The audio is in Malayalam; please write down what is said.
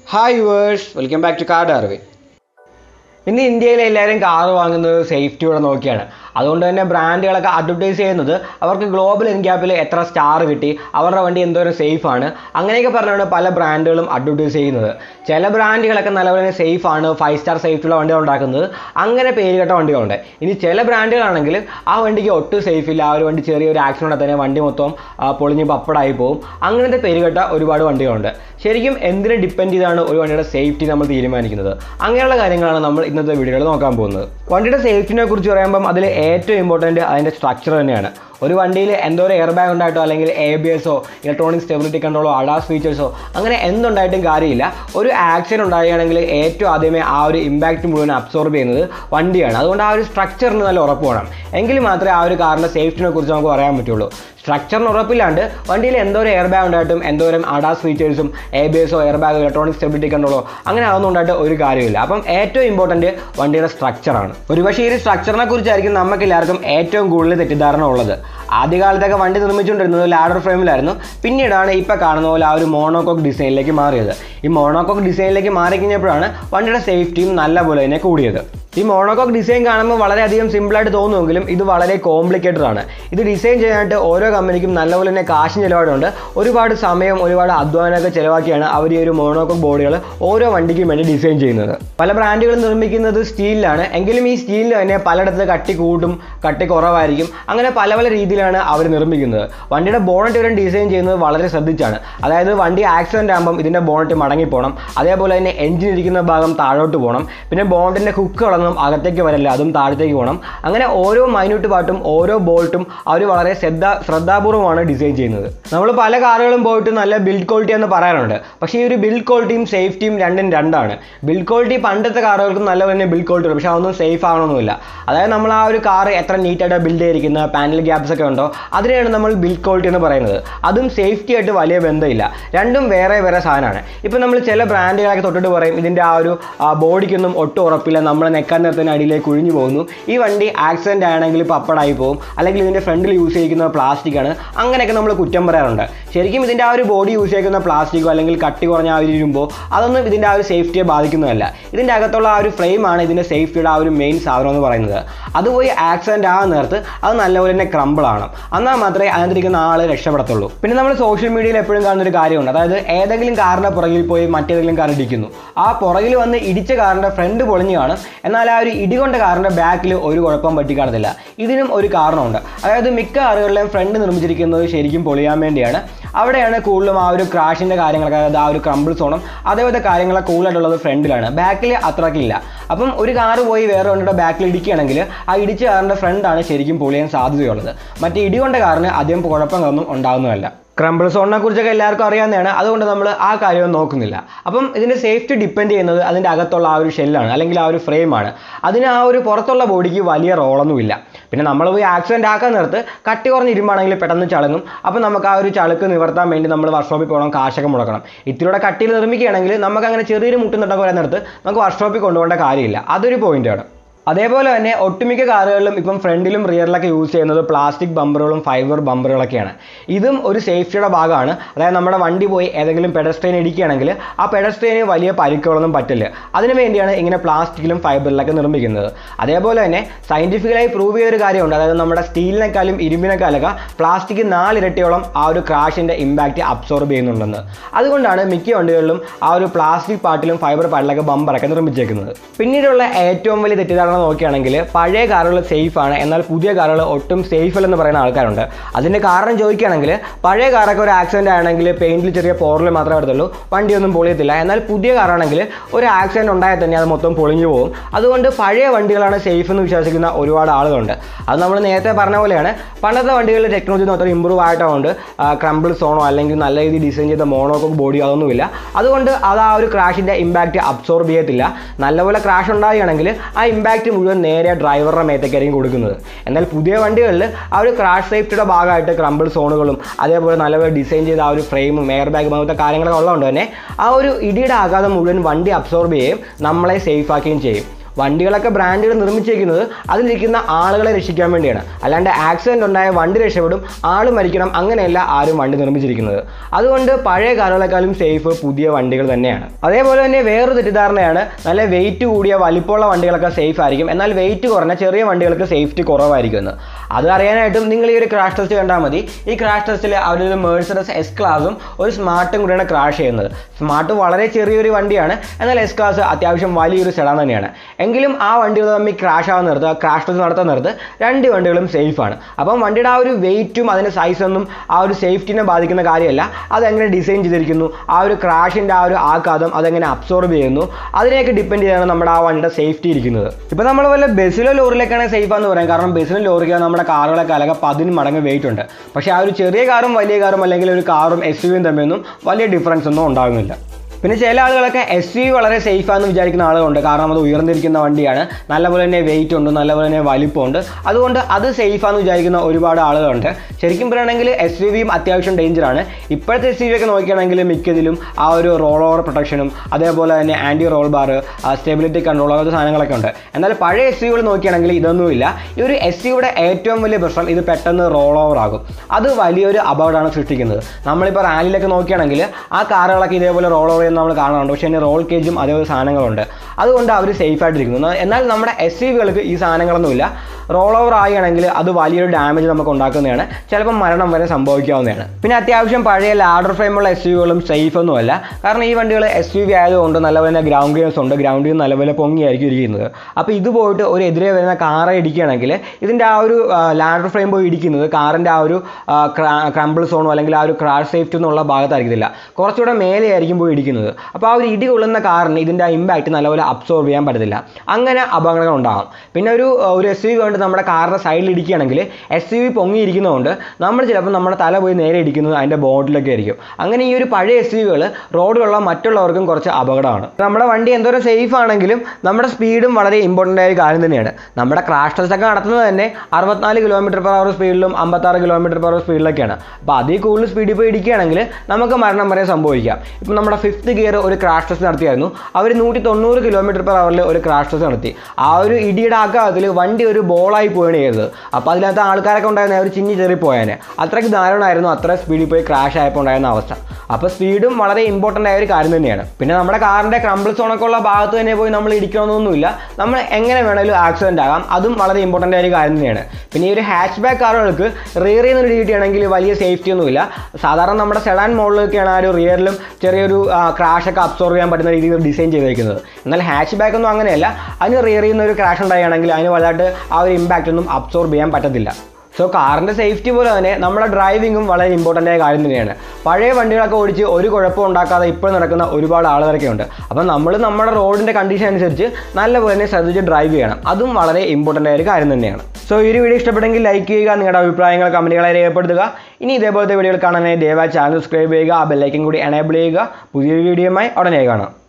ഹായ് വേഴ്സ് വെൽക്കം ബാക്ക് ടു കാർഡ് അറിവ് ഇന്ന് ഇന്ത്യയിൽ എല്ലാവരും കാർ വാങ്ങുന്നത് സേഫ്റ്റിയോടെ നോക്കിയാണ് അതുകൊണ്ട് തന്നെ ബ്രാൻഡുകളൊക്കെ അഡ്വർടൈസ് ചെയ്യുന്നത് അവർക്ക് ഗ്ലോബൽ എൻക്യാപ്പിൽ എത്ര സ്റ്റാർ കിട്ടി അവരുടെ വണ്ടി എന്തോരം സേഫ് ആണ് അങ്ങനെയൊക്കെ പറഞ്ഞാണ് പല ബ്രാൻഡുകളും അഡ്വർടൈസ് ചെയ്യുന്നത് ചില ബ്രാൻഡുകളൊക്കെ നല്ലപോലെ സേഫ് ആണ് ഫൈവ് സ്റ്റാർ സേഫ്റ്റിയുള്ള വണ്ടികൾ ഉണ്ടാക്കുന്നത് അങ്ങനെ പേര് കേട്ട വണ്ടികളുണ്ട് ഇനി ചില ബ്രാൻഡുകളാണെങ്കിൽ ആ വണ്ടിക്ക് ഒട്ടും സേഫ് ഇല്ല ആ ഒരു വണ്ടി ചെറിയൊരു ആക്സിഡൻറ്റ് തന്നെ വണ്ടി മൊത്തം ആ, പൊളിഞ്ഞ് പപ്പടായി പോകും അങ്ങനത്തെ പേര് കേട്ട ഒരുപാട് വണ്ടികളുണ്ട് ശരിക്കും എന്തിനെ ഡിപ്പെൻഡ് ചെയ്താണ് ഒരു വണ്ടിയുടെ സേഫ്റ്റി നമ്മൾ തീരുമാനിക്കുന്നത് അങ്ങനെയുള്ള കാര്യങ്ങളാണ് നമ്മൾ ഇന്നത്തെ വീഡിയോയിൽ നോക്കാൻ പോകുന്നത് വണ്ടിയുടെ സേഫ്റ്റിനെ കുറിച്ച് പറയുമ്പം അതിൽ ഏറ്റവും ഇമ്പോർട്ടൻറ്റ് അതിൻ്റെ സ്ട്രക്ചർ തന്നെയാണ് ഒരു വണ്ടിയിൽ എന്തോ ഒരു എയർ ബാഗ് ഉണ്ടായിട്ടോ അല്ലെങ്കിൽ എ ബി എസോ ഇലക്ട്രോണിക് സ്റ്റെബിലിറ്റി കൺട്രോളോ അഡാസ് ഫീച്ചേഴ്സോ അങ്ങനെ എന്തുണ്ടായിട്ടും കാര്യമില്ല ഒരു ആക്സിഡൻറ്റ് ഉണ്ടാവുകയാണെങ്കിൽ ഏറ്റവും ആദ്യമേ ആ ഒരു ഇമ്പാക്റ്റ് മുഴുവൻ അബ്സോർബ് ചെയ്യുന്നത് വണ്ടിയാണ് അതുകൊണ്ട് ആ ഒരു സ്ട്രക്ചറിന് നല്ല ഉറപ്പ് വേണം എങ്കിൽ മാത്രമേ ആ ഒരു കാറിൻ്റെ സേഫ്റ്റിനെ കുറിച്ച് നമുക്ക് പറയാൻ പറ്റുള്ളൂ സ്ട്രക്ചറിന് ഉറപ്പില്ലാണ്ട് വണ്ടിയിൽ എന്തോരം എയർ ബാഗ് ഉണ്ടായിട്ടും എന്തോരം അഡാസ് ഫീച്ചേഴ്സും എ ബി എസോ എയർ ബാഗ് ഇലക്ട്രോണിക് സ്റ്റെബിലിറ്റി കൺട്രോളോ അങ്ങനെ അതൊന്നും ഉണ്ടായിട്ട് ഒരു കാര്യമില്ല അപ്പം ഏറ്റവും ഇമ്പോർട്ടൻറ്റ് വണ്ടിയുടെ സ്ട്രക്ചറാണ് ഒരുപക്ഷേ ഈ ഒരു സ്ട്രക്ചറിനെ കുറിച്ചായിരിക്കും നമുക്ക് എല്ലാവർക്കും ഏറ്റവും കൂടുതൽ തെറ്റിദ്ധാരണ ഉള്ളത് ആദ്യകാലത്തൊക്കെ വണ്ടി നിർമ്മിച്ചുകൊണ്ടിരുന്നത് ലാഡർ ഫ്രെയിമിലായിരുന്നു പിന്നീടാണ് ഇപ്പോൾ കാണുന്ന പോലെ ആ ഒരു മോണോകോക്ക് ഡിസൈനിലേക്ക് മാറിയത് ഈ മോണോകോക്ക് ഡിസൈനിലേക്ക് മാറി കഴിഞ്ഞപ്പോഴാണ് വണ്ടിയുടെ സേഫ്റ്റിയും നല്ല പോലെ തന്നെ കൂടിയത് ഈ മോണോകോക്ക് ഡിസൈൻ കാണുമ്പോൾ വളരെയധികം സിമ്പിളായിട്ട് തോന്നുമെങ്കിലും ഇത് വളരെ കോംപ്ലിക്കേറ്റഡ് ആണ് ഇത് ഡിസൈൻ ചെയ്യാനായിട്ട് ഓരോ കമ്പനിക്കും നല്ലപോലെ തന്നെ കാശും ചിലവാടുണ്ട് ഒരുപാട് സമയം ഒരുപാട് അധ്വാനമൊക്കെ ചിലവാക്കിയാണ് അവർ ഈ ഒരു മോണോകോക്ക് ബോഡികൾ ഓരോ വണ്ടിക്കും വേണ്ടി ഡിസൈൻ ചെയ്യുന്നത് പല ബ്രാൻഡുകളും നിർമ്മിക്കുന്നത് സ്റ്റീലിലാണ് എങ്കിലും ഈ സ്റ്റീലിൽ തന്നെ പലയിടത്ത് കട്ടി കൂട്ടും കട്ടി കുറവായിരിക്കും അങ്ങനെ പല പല രീതിയിലാണ് അവർ നിർമ്മിക്കുന്നത് വണ്ടിയുടെ ബോണറ്റ് ഇവരും ഡിസൈൻ ചെയ്യുന്നത് വളരെ ശ്രദ്ധിച്ചാണ് അതായത് വണ്ടി ആക്സിഡന്റ് ആകുമ്പം ഇതിന്റെ ബോണറ്റ് മടങ്ങിപ്പോകണം അതേപോലെ തന്നെ എഞ്ചിൻ ഇരിക്കുന്ന ഭാഗം താഴോട്ട് പോകണം പിന്നെ ബോണ്ടിന്റെ ഹുക്കുകളൊന്നും അകത്തേക്ക് വരില്ല അതും താഴത്തേക്ക് പോകണം അങ്ങനെ ഓരോ മൈന്യൂട്ട് പാർട്ടും ഓരോ ബോൾട്ടും അവർ വളരെ ശ്രദ്ധ ശ്രദ്ധാപൂർവ്വമാണ് ഡിസൈൻ ചെയ്യുന്നത് നമ്മൾ പല കാറുകളും പോയിട്ട് നല്ല ബിൽഡ് ക്വാളിറ്റി എന്ന് പറയാറുണ്ട് പക്ഷേ ഈ ഒരു ബിൽഡ് ക്വാളിറ്റിയും സേഫ്റ്റിയും രണ്ടും രണ്ടാണ് ബിൽഡ് ക്വാളിറ്റി പണ്ടത്തെ കാറുകൾക്കും നല്ല തന്നെ ബിൽഡ് ക്വാളിറ്റി ഉണ്ട് പക്ഷേ അതൊന്നും സേഫ് ആവണമെന്നില്ല അതായത് നമ്മൾ ആ ഒരു കാർ എത്ര നീറ്റായിട്ട് ബിൽഡ് ചെയ്തിരിക്കുന്ന പാനൽ ഗ്യാപ്സ് ഒക്കെ ഉണ്ടോ അതിനെയാണ് നമ്മൾ ബിൽഡ് ക്വാളിറ്റി എന്ന് പറയുന്നത് അതും സേഫ്റ്റി ആയിട്ട് വലിയ ബന്ധമില്ല രണ്ടും വേറെ വേറെ സാധനമാണ് ഇപ്പം നമ്മൾ ചില ബ്രാൻഡുകളൊക്കെ തൊട്ടിട്ട് പറയും ഇതിൻ്റെ ആ ഒരു ബോഡിക്കൊന്നും ഒട്ടും ഉറപ്പില്ല നമ്മൾ നെക്കാൻ നേരത്തിന് അടിയിലേക്ക് കുഴിഞ്ഞു പോകുന്നു ഈ വണ്ടി ആക്സിഡൻ്റ് ആണെങ്കിൽ പപ്പടായി പോകും അല്ലെങ്കിൽ ഇതിൻ്റെ ഫ്രണ്ടിൽ യൂസ് ചെയ്തിരിക്കുന്ന പ്ലാസ്റ്റിക് ആണ് അങ്ങനെയൊക്കെ നമ്മൾ കുറ്റം പറയാറുണ്ട് ശരിക്കും ഇതിൻ്റെ ആ ഒരു ബോഡി യൂസ് ചെയ്യുന്ന പ്ലാസ്റ്റിക്കോ അല്ലെങ്കിൽ കട്ടി കുറഞ്ഞ ആ ഒരു ഇരുമ്പോ അതൊന്നും ഇതിൻ്റെ ആ ഒരു സേഫ്റ്റിയെ ബാധിക്കുന്നതല്ല ഇതിൻ്റെ അകത്തുള്ള ആ ഒരു ഫ്രെയിമാണ് ഇതിൻ്റെ സേഫ്റ്റിയുടെ ആ ഒരു മെയിൻ സാധനം എന്ന് പറയുന്നത് അത് പോയി ആക്സിഡൻ്റ് ആകാൻ നേരത്ത് അത് നല്ലപോലെ തന്നെ ക്രമ്പിൾ ആണ് എന്നാൽ മാത്രമേ അതിനകത്തിരിക്കുന്ന ആൾ രക്ഷപ്പെടത്തുള്ളൂ പിന്നെ നമ്മൾ സോഷ്യൽ മീഡിയയിൽ എപ്പോഴും കാണുന്ന ഒരു കാര്യമുണ്ട് അതായത് ഏതെങ്കിലും കാറിൻ്റെ പുറകിൽ പോയി മറ്റേതെങ്കിലും കാർ ഇടിക്കുന്നു ആ പുറകിൽ വന്ന് ഇടിച്ച കാറിൻ്റെ ഫ്രണ്ട് പൊളിഞ്ഞു കാണും എന്നാൽ ആ ഒരു ഇടികൊണ്ട കാറിൻ്റെ ബാക്കിൽ ഒരു കുഴപ്പം പറ്റി കാണത്തില്ല ഇതിനും ഒരു കാരണമുണ്ട് അതായത് മിക്ക കാറുകളിലെയും ഫ്രണ്ട് നിർമ്മിച്ചിരിക്കുന്നത് ശരിക്കും പൊളിയാൻ വേണ്ടിയാണ് അവിടെയാണ് കൂടുതലും ആ ഒരു ക്രാഷിൻ്റെ കാര്യങ്ങളൊക്കെ അതായത് ആ ഒരു ക്രമ്പിൾ സോണും അതേപോലത്തെ കാര്യങ്ങളൊക്കെ കൂടുതലായിട്ടുള്ളത് ഫ്രണ്ടിലാണ് ബാക്കിൽ അത്രക്കില്ല അപ്പം ഒരു കാറ് പോയി വേറെ വണ്ടിയുടെ ബാക്കിൽ ഇടിക്കുകയാണെങ്കിൽ ആ ഇടിച്ച കാറിൻ്റെ ഫ്രണ്ടാണ് ശരിക്കും പൊളിയാൻ സാധ്യതയുള്ളത് മറ്റേ ഇടികൊണ്ട കാറിന് അധികം കുഴപ്പങ്ങളൊന്നും ഉണ്ടാകുന്നതല്ല ക്രംബിൾ സോണിനെ കുറിച്ചൊക്കെ എല്ലാവർക്കും അറിയാവുന്നതാണ് അതുകൊണ്ട് നമ്മൾ ആ കാര്യവും നോക്കുന്നില്ല അപ്പം ഇതിൻ്റെ സേഫ്റ്റി ഡിപ്പെൻഡ് ചെയ്യുന്നത് അതിൻ്റെ അകത്തുള്ള ആ ഒരു ഷെല്ലാണ് അല്ലെങ്കിൽ ആ ഒരു ഫ്രെയിമാണ് അതിന് ആ ഒരു പുറത്തുള്ള ബോഡിക്ക് വലിയ റോളൊന്നുമില്ല പിന്നെ നമ്മൾ പോയി ആക്സിഡൻ്റ് ആക്കാൻ നേരത്ത് കട്ടി കുറഞ്ഞ ഇരുമ്പാണെങ്കിൽ പെട്ടെന്ന് ചളങ്ങും അപ്പം നമുക്ക് ആ ഒരു ചളുക്ക് നിവർത്താൻ വേണ്ടി നമ്മൾ വർക്ക്ഷോപ്പിൽ പോകണം കാശൊക്കെ മുടക്കണം ഇത്തിരിയുടെ കട്ടിയിൽ നിർമ്മിക്കുകയാണെങ്കിൽ നമുക്ക് അങ്ങനെ ചെറിയൊരു മുട്ടുന്നുണ്ടൊക്കെ വരാൻ നേരത്ത് നമുക്ക് വർക്ക്ഷോപ്പിൽ കൊണ്ടുപോകേണ്ട കാര്യമില്ല അതൊരു പോയിന്റാണ് അതേപോലെ തന്നെ ഒട്ടുമിക്ക കാറുകളിലും ഇപ്പം ഫ്രണ്ടിലും റിയറിലൊക്കെ യൂസ് ചെയ്യുന്നത് പ്ലാസ്റ്റിക് ബമ്പറുകളും ഫൈബർ ബമ്പറുകളൊക്കെയാണ് ഇതും ഒരു സേഫ്റ്റിയുടെ ഭാഗമാണ് അതായത് നമ്മുടെ വണ്ടി പോയി ഏതെങ്കിലും പെഡസ്ട്രെയിൻ ഇടിക്കുകയാണെങ്കിൽ ആ പെഡസ്ട്രെയിന് വലിയ പരിക്കുകളൊന്നും പറ്റില്ല അതിനു വേണ്ടിയാണ് ഇങ്ങനെ പ്ലാസ്റ്റിക്കിലും ഫൈബറിലൊക്കെ നിർമ്മിക്കുന്നത് അതേപോലെ തന്നെ സയൻറ്റിഫിക്കലായി പ്രൂവ് ചെയ്ത ഒരു കാര്യമുണ്ട് അതായത് നമ്മുടെ സ്റ്റീലിനെക്കാളും ഇരുമ്പിനെക്കാളൊക്കെ പ്ലാസ്റ്റിക് നാലിരട്ടിയോളം ആ ഒരു ക്രാഷിൻ്റെ ഇമ്പാക്റ്റ് അബ്സോർബ് ചെയ്യുന്നുണ്ടെന്ന് അതുകൊണ്ടാണ് മിക്ക വണ്ടികളിലും ആ ഒരു പ്ലാസ്റ്റിക് പാർട്ടിലും ഫൈബർ പാർട്ടിലൊക്കെ ബമ്പറൊക്കെ നിർമ്മിച്ചേക്കുന്നത് പിന്നീടുള്ള ഏറ്റവും വലിയ തെറ്റിദ്ധാരണ നോക്കുകയാണെങ്കിൽ പഴയ കാറുകൾ സേഫ് ആണ് എന്നാൽ പുതിയ കാറുകൾ ഒട്ടും സേഫ് അല്ലെന്ന് പറയുന്ന ആൾക്കാരുണ്ട് അതിൻ്റെ കാരണം ചോദിക്കുകയാണെങ്കിൽ പഴയ കാറൊക്കെ ഒരു ആക്സിഡൻ്റ് ആണെങ്കിൽ പെയിൻറ്റിൽ ചെറിയ പോറൽ മാത്രമേ വരത്തുള്ളൂ വണ്ടിയൊന്നും പൊളിയത്തില്ല എന്നാൽ പുതിയ കാറാണെങ്കിൽ ഒരു ആക്സിഡൻറ്റ് ഉണ്ടായാൽ തന്നെ അത് മൊത്തം പൊളിഞ്ഞു പോകും അതുകൊണ്ട് പഴയ വണ്ടികളാണ് സേഫ് എന്ന് വിശ്വസിക്കുന്ന ഒരുപാട് ആളുകളുണ്ട് അത് നമ്മൾ നേരത്തെ പറഞ്ഞ പോലെയാണ് പണ്ടത്തെ വണ്ടികളിൽ ടെക്നോളജി മൊത്തം ഇമ്പ്രൂവ് ആയതുകൊണ്ട് ക്രംബിൾ സോണോ അല്ലെങ്കിൽ നല്ല രീതിയിൽ ഡിസൈൻ ചെയ്ത മോണോക്കോക്ക് ബോഡിയോ അതൊന്നുമില്ല അതുകൊണ്ട് അത് ആ ഒരു ക്രാഷിൻ്റെ ഇമ്പാക്റ്റ് അബ്സോർബ് ചെയ്യത്തില്ല നല്ലപോലെ ക്രാഷ് ഉണ്ടാവുകയാണെങ്കിൽ ആ ഇമ്പാക്റ്റ് മുഴുവൻ നേരെ ഡ്രൈവറുടെ മേത്തേക്കായിരിക്കും കൊടുക്കുന്നത് എന്നാൽ പുതിയ വണ്ടികളിൽ ആ ഒരു ക്രാഷ് സേഫ്റ്റിയുടെ ഭാഗമായിട്ട് ക്രംബിൾ സോണുകളും അതേപോലെ നല്ലപോലെ ഡിസൈൻ ചെയ്ത ആ ഒരു ഫ്രെയിമും എയർ ബാഗ് അങ്ങനത്തെ കാര്യങ്ങളൊക്കെ ഉള്ളതുകൊണ്ട് തന്നെ ആ ഒരു ഇടിയുടെ ആഘാതം മുഴുവൻ വണ്ടി അബ്സോർബ് ചെയ്യുകയും നമ്മളെ സേഫ് ആക്കുകയും ചെയ്യും വണ്ടികളൊക്കെ ബ്രാൻഡുകൾ നിർമ്മിച്ചിരിക്കുന്നത് അതിലിരിക്കുന്ന ആളുകളെ രക്ഷിക്കാൻ വേണ്ടിയാണ് അല്ലാണ്ട് ആക്സിഡന്റ് ഉണ്ടായ വണ്ടി രക്ഷപ്പെടും ആൾ മരിക്കണം അങ്ങനെയല്ല ആരും വണ്ടി നിർമ്മിച്ചിരിക്കുന്നത് അതുകൊണ്ട് പഴയ കാറുകളെക്കാളും സേഫ് പുതിയ വണ്ടികൾ തന്നെയാണ് അതേപോലെ തന്നെ വേറൊരു തെറ്റിദ്ധാരണയാണ് നല്ല വെയിറ്റ് കൂടിയ വലിപ്പമുള്ള വണ്ടികളൊക്കെ സേഫ് ആയിരിക്കും എന്നാൽ വെയിറ്റ് കുറഞ്ഞ ചെറിയ വണ്ടികൾക്ക് സേഫ്റ്റി കുറവായിരിക്കും എന്ന് അത് അറിയാനായിട്ടും നിങ്ങൾ ഈ ഒരു ക്രാഷ് ടെസ്റ്റ് കണ്ടാൽ മതി ഈ ക്രാഷ് ടെസ്റ്റിൽ അവരൊരു മേഴ്സഡസ് എസ് ക്ലാസും ഒരു സ്മാർട്ടും കൂടിയാണ് ക്രാഷ് ചെയ്യുന്നത് സ്മാർട്ട് വളരെ ചെറിയൊരു വണ്ടിയാണ് എന്നാൽ എസ് ക്ലാസ് അത്യാവശ്യം വലിയൊരു സെഡാൻ തന്നെയാണ് എങ്കിലും ആ വണ്ടികൾ തമ്മിൽ ക്രാഷ് ആവാൻ നിർത്തുക ക്രാഷ് ടെസ്റ്റ് നടത്താൻ നിർത്ത് രണ്ട് വണ്ടികളും സേഫ് ആണ് അപ്പം വണ്ടിയുടെ ആ ഒരു വെയിറ്റും അതിൻ്റെ സൈസൊന്നും ആ ഒരു സേഫ്റ്റിനെ ബാധിക്കുന്ന കാര്യമല്ല അതെങ്ങനെ ഡിസൈൻ ചെയ്തിരിക്കുന്നു ആ ഒരു ക്രാഷിൻ്റെ ആ ഒരു ആഘാതം അതെങ്ങനെ അബ്സോർബ് ചെയ്യുന്നു അതിനെയൊക്കെ ഡിപ്പെൻഡ് ചെയ്താണ് നമ്മുടെ ആ വണ്ടിയുടെ സേഫ്റ്റി ഇരിക്കുന്നത് ഇപ്പം നമ്മൾ വല്ല ബസ്സിലോ ലോറിയിലേക്കാണ് സേഫ് എന്ന് പറയാം കാരണം ബസ്സിനും ലോറിക്കോ നമ്മുടെ കാറുകളൊക്കെ അലക പതിന് മടങ്ങ് വെയിറ്റ് ഉണ്ട് പക്ഷേ ആ ഒരു ചെറിയ കാറും വലിയ കാറും അല്ലെങ്കിൽ ഒരു കാറും എസ് യുവും തമ്മിലൊന്നും വലിയ ഡിഫറൻസ് ഒന്നും ഉണ്ടാകുന്നില്ല പിന്നെ ചില ആളുകളൊക്കെ എസ് യു വളരെ സേഫാന്ന് വിചാരിക്കുന്ന ആളുകളുണ്ട് കാരണം അത് ഉയർന്നിരിക്കുന്ന വണ്ടിയാണ് നല്ലപോലെ തന്നെ വെയിറ്റ് ഉണ്ട് നല്ലപോലെ തന്നെ വലിപ്പമുണ്ട് അതുകൊണ്ട് അത് സേഫാന്ന് വിചാരിക്കുന്ന ഒരുപാട് ആളുകളുണ്ട് ശരിക്കും പറയുകയാണെങ്കിൽ എസ് യു വിയും അത്യാവശ്യം ഡേഞ്ചറാണ് ഇപ്പോഴത്തെ എസ് യു വി ഒക്കെ നോക്കുകയാണെങ്കിൽ മിക്കതിലും ആ ഒരു റോൾ ഓവർ പ്രൊട്ടക്ഷനും അതേപോലെ തന്നെ anti roll bar stability control അങ്ങനത്തെ സാധനങ്ങളൊക്കെ ഉണ്ട് എന്നാൽ പഴയ എസ് യുകൾ നോക്കുകയാണെങ്കിൽ ഇതൊന്നുമില്ല ഈ ഒരു എസ് യുടെ ഏറ്റവും വലിയ പ്രശ്നം ഇത് പെട്ടെന്ന് റോൾ ഓവർ ആകും അത് വലിയൊരു അപകടമാണ് സൃഷ്ടിക്കുന്നത് നമ്മളിപ്പോൾ റാലിയിലൊക്കെ നോക്കുകയാണെങ്കിൽ ആ കാറുകളൊക്കെ ഇതേപോലെ റോൾ ഓവർ ചെയ്യുന്ന നമ്മൾ കാണാറുണ്ട് പക്ഷേ അതിന് റോൾ കേജും അതേപോലെ സാധനങ്ങളുണ്ട് അതുകൊണ്ട് അവർ സേഫ് ആയിട്ടിരിക്കുന്നു എന്നാൽ നമ്മുടെ എസ് യു വികൾക്ക് ഈ സാധനങ്ങളൊന്നുമില്ല റോൾ ഓവർ ആവുകയാണെങ്കിൽ അത് വലിയൊരു ഡാമേജ് നമുക്ക് ഉണ്ടാക്കുന്നതാണ് ചിലപ്പോൾ മരണം വരെ സംഭവിക്കാവുന്നതാണ് പിന്നെ അത്യാവശ്യം പഴയ ലാഡർ ഫ്രെയിമുള്ള എസ് യുകളും സേഫ് ഒന്നുമല്ല കാരണം ഈ വണ്ടികൾ എസ് യു വി ആയതുകൊണ്ട് നല്ലപോലെ ഗ്രൗണ്ട് ക്ലിയൻസ് ഉണ്ട് ഗ്രൗണ്ടിൽ നിന്ന് നല്ലപോലെ പൊങ്ങിയായിരിക്കും ഇരിക്കുന്നത് അപ്പോൾ ഇത് പോയിട്ട് ഒരു എതിരെ വരുന്ന കാറെ ഇടിക്കുകയാണെങ്കിൽ ഇതിൻ്റെ ആ ഒരു ലാഡർ ഫ്രെയിം പോയി ഇടിക്കുന്നത് കാറിൻ്റെ ആ ഒരു ക്രംബിൾ സോണോ അല്ലെങ്കിൽ ആ ഒരു ക്രാഷ് സേഫ്റ്റി എന്നുള്ള ഭാഗത്തായിരിക്കത്തില്ല കുറച്ചുകൂടെ മേലെ ആയിരിക്കും പോയി ഇടിക്കുന്നത് അപ്പോൾ ആ ഒരു ഇടി കൊള്ളുന്ന കാറിന് ഇതിൻ്റെ ആ ഇമ്പാക്റ്റ് നല്ലപോലെ അബ്സോർവ് ചെയ്യാൻ പറ്റത്തില്ല അങ്ങനെ അപകടങ്ങൾ ഉണ്ടാകും പിന്നെ ഒരു ഒരു എസ് യു വേണ്ടി നമ്മുടെ കാറിൻ്റെ സൈഡിൽ ഇടിക്കുകയാണെങ്കിൽ എസ് യു വി പൊങ്ങിയിരിക്കുന്നതുകൊണ്ട് നമ്മൾ ചിലപ്പോൾ നമ്മുടെ തല പോയി നേരെ ഇടിക്കുന്നത് അതിൻ്റെ ബോർഡിലൊക്കെ ആയിരിക്കും അങ്ങനെ ഈ ഒരു പഴയ എസ് യുകൾ റോഡിലുള്ള മറ്റുള്ളവർക്കും കുറച്ച് അപകടമാണ് നമ്മുടെ വണ്ടി എന്തോരം സേഫ് ആണെങ്കിലും നമ്മുടെ സ്പീഡും വളരെ ഇമ്പോർട്ടൻ്റ് ആയ ഒരു കാര്യം തന്നെയാണ് നമ്മുടെ ക്രാഷ് ടെസ്റ്റ് ഒക്കെ നടത്തുന്നത് തന്നെ അറുപത്തിനാല് കിലോമീറ്റർ പെർ അവർ സ്പീഡിലും അമ്പത്താറ് കിലോമീറ്റർ പെർ അവർ സ്പീഡിലൊക്കെയാണ് അപ്പോൾ അതിൽ കൂടുതൽ സ്പീഡിൽ പോയി ഇടിക്കുകയാണെങ്കിൽ നമുക്ക് മരണം വരെ സംഭവിക്കാം ഇപ്പം നമ്മുടെ ഫിഫ്ത്ത് ഗിയർ ഒരു ക്രാഷ് ടെസ്റ്റ് നടത്തിയായിരുന്നു അവർ നൂറ്റി തൊണ്ണൂറ് കിലോമീറ്റർ പെർ അവറിൽ ഒരു ക്രാഷ് ടെസ്റ്റ് നടത്തി ആ ഒരു ഇടിയുടെ ആഘാതത്തിൽ വണ്ടി ഒരു ബോളായി പോവുകയാണ് ചെയ്തത് അപ്പോൾ അതിനകത്ത് ആൾക്കാരൊക്കെ ഉണ്ടായിരുന്ന അവർ ചിന്നി ചെറി പോയാനെ അത്രയ്ക്ക് ദാരുണമായിരുന്നു അത്ര സ്പീഡിൽ പോയി ക്രാഷ് ആയപ്പോൾ ഉണ്ടായിരുന്ന അവസ്ഥ അപ്പോൾ സ്പീഡും വളരെ ഇമ്പോർട്ടൻ്റ് ആയ ഒരു കാര്യം തന്നെയാണ് പിന്നെ നമ്മുടെ കാറിൻ്റെ ക്രംബിൾ സോണൊക്കെ ഉള്ള ഭാഗത്ത് തന്നെ പോയി നമ്മൾ ഇടിക്കണമെന്നൊന്നുമില്ല നമ്മൾ എങ്ങനെ വേണമെങ്കിലും ആക്സിഡൻ്റ് ആകാം അതും വളരെ ഇമ്പോർട്ടൻ്റ് ആയ ഒരു കാര്യം തന്നെയാണ് പിന്നെ ഈ ഒരു ഹാച്ച് ബാക്ക് കാറുകൾക്ക് റിയറിൽ നിന്ന് ഒരു കിട്ടുകയാണെങ്കിൽ വലിയ സേഫ്റ്റി ഒന്നുമില്ല സാധാരണ നമ്മുടെ സെഡാൻ മോഡലൊക്കെയാണ് ആ ഒരു റിയറിലും ചെറിയൊരു ക്രാഷ് ഒക്കെ അബ്സോർവ് ചെയ്യാൻ പറ്റുന്ന രീതിയിൽ ഡിസൈൻ ചെയ്തിരിക്കുന്നത് എന്നാൽ ഹാച്ച് ബാക്ക് ഒന്നും അങ്ങനെയല്ല അതിന് റിയറിൽ നിന്ന് ഒരു ക്രാഷ് ഉണ്ടാവുകയാണെങ്കിൽ അതിന് വലുതായിട്ട് ആ ഒരു ഇമ്പാക്റ്റ് ഒന്നും അബ്സോർബ് ചെയ്യാൻ പറ്റത്തില്ല സോ കാറിൻ്റെ സേഫ്റ്റി പോലെ തന്നെ നമ്മുടെ ഡ്രൈവിങ്ങും വളരെ ഇമ്പോർട്ടൻ്റ് ആയ കാര്യം തന്നെയാണ് പഴയ വണ്ടികളൊക്കെ ഓടിച്ച് ഒരു കുഴപ്പം ഉണ്ടാക്കാതെ ഇപ്പോൾ നടക്കുന്ന ഒരുപാട് ആളുകളൊക്കെ ഉണ്ട് അപ്പം നമ്മൾ നമ്മുടെ റോഡിൻ്റെ കണ്ടീഷൻ അനുസരിച്ച് നല്ലപോലെ തന്നെ ശ്രദ്ധിച്ച് ഡ്രൈവ് ചെയ്യണം അതും വളരെ ഇമ്പോർട്ടൻ്റ് ആയ ഒരു കാര്യം തന്നെയാണ് സോ ഈ ഒരു വീഡിയോ ഇഷ്ടപ്പെട്ടെങ്കിൽ ലൈക്ക് ചെയ്യുക നിങ്ങളുടെ അഭിപ്രായങ്ങൾ കമൻറ്റുകളെ രേഖപ്പെടുത്തുക ഇനി ഇതേപോലത്തെ വീഡിയോകൾ കാണാനായി ദയവായി ചാനൽ സബ്സ്ക്രൈബ് ചെയ്യുക ആ ബെല്ലൈക്കൻ കൂടി എനേബിൾ ചെയ്യുക പുതിയൊരു വീഡിയോയുമായി ഉടനെ കാണാം